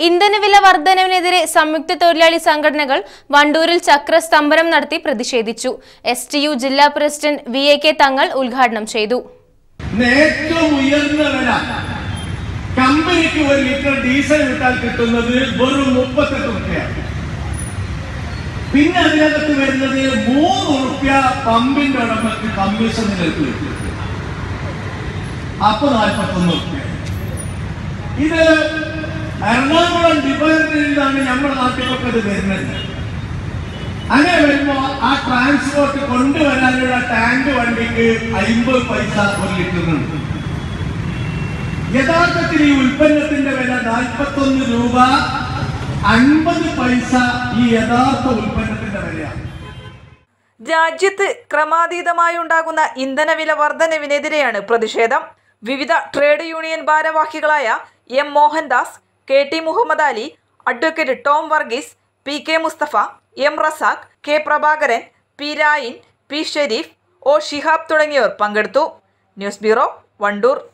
ഇന്ധനവില വർധനവിനെതിരെ സംയുക്ത തൊഴിലാളി സംഘടനകൾ വണ്ടൂരിൽ ചക്രസ്തംഭനം നടത്തി പ്രതിഷേധിച്ചു എസ് ടി യു ജില്ലാ president V A K Thangal ഉദ്ഘാടനം ചെയ്തു ഇന്ന് ഏറ്റവും ഉയർന്ന വില കമ്പനിക്ക് ഒരു ലിറ്റർ ഡീസൽ വിട്ടാൽ കിട്ടുന്നത് വെറും മുപ്പത്തെട്ട് റുപ്യാണ് പിന്നെ അതിനകത്ത് വരുന്നത് മൂന്ന് റുപ്യ പമ്പിന്റെ ഉടമക്ക് കമ്മീഷൻ നിരക്ക് കിട്ടും അപ്പൊ നാൽപ്പത്തൊന്ന് റുപ്യ ഇത് എറണാകുളം ഡിപ്പാർട്ട്മെന്റിൽ നിന്നാണ് നമ്മുടെ നാട്ടിലൊക്കെ ഇത് വരുന്നത് അങ്ങനെ വരുമ്പോ ആ ട്രാൻസ്പോർട്ട് കൊണ്ടുവരാനുള്ള ടാങ്ക് വണ്ടിക്ക് അമ്പത് പൈസ ഒരു ലിറ്ററിനുണ്ട് യഥാർത്ഥത്തിൽ ഈ ഉൽപ്പന്നത്തിന്റെ വില നാൽപ്പത്തൊന്ന് രൂപ അൻപത് പൈസ ഈ യഥാർത്ഥ ഉൽപ്പന്നത്തിന്റെ വിലയാണ് രാജ്യത്ത് ക്രമാതീതമായി ഉണ്ടാകുന്ന ഇന്ധനവില വർധനവിനെതിരെയാണ് പ്രതിഷേധം വിവിധ ട്രേഡ് യൂണിയൻ ഭാരവാഹികളായ M Mohandas K T Muhammad Ali advocate Tom Varghese P K Mustafa M Razak K Prabhakaran P Rayin P Sharif O Shihab തുടങ്ങിയവർ പങ്കെടുത്തു ന്യൂസ് ബ്യൂറോ വണ്ടൂർ